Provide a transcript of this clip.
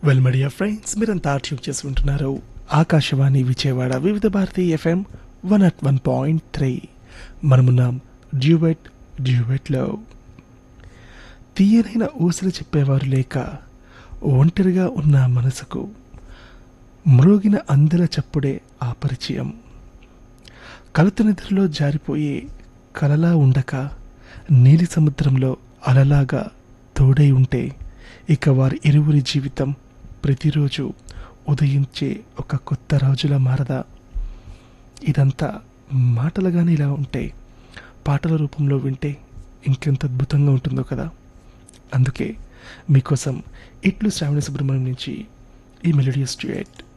well media friends మీరంతా tune చేసి ఉంటున్నారు Akashvani Vijayawada Vividh Bharati FM one at one point three మనమున్నాం డ్యూవెట్ డ్యూవెట్లో తీయనైన ఊసలు చెప్పేవారు లేక ఒంటరిగా ఉన్న మనసుకు మ్రోగిన అందెల చప్పుడే ఆ పరిచయం కలత నిద్రలో జారిపోయే కలలా ఉండక నీలి సముద్రంలో అలలాగా తోడై ఉంటే ఇక వారి ఇరువురి జీవితం ప్రతిరోజు ఉదయించే ఒక కొత్త రోజులా మారదా ఇదంతా మాటలుగానే ఇలా ఉంటే పాటల రూపంలో వింటే ఇంకెంత అద్భుతంగా ఉంటుందో కదా అందుకే మీకోసం ఇట్లు శ్రావణ సుబ్రహ్మణ్యం నుంచి ఈ మెలోడియస్ డ్యూయట్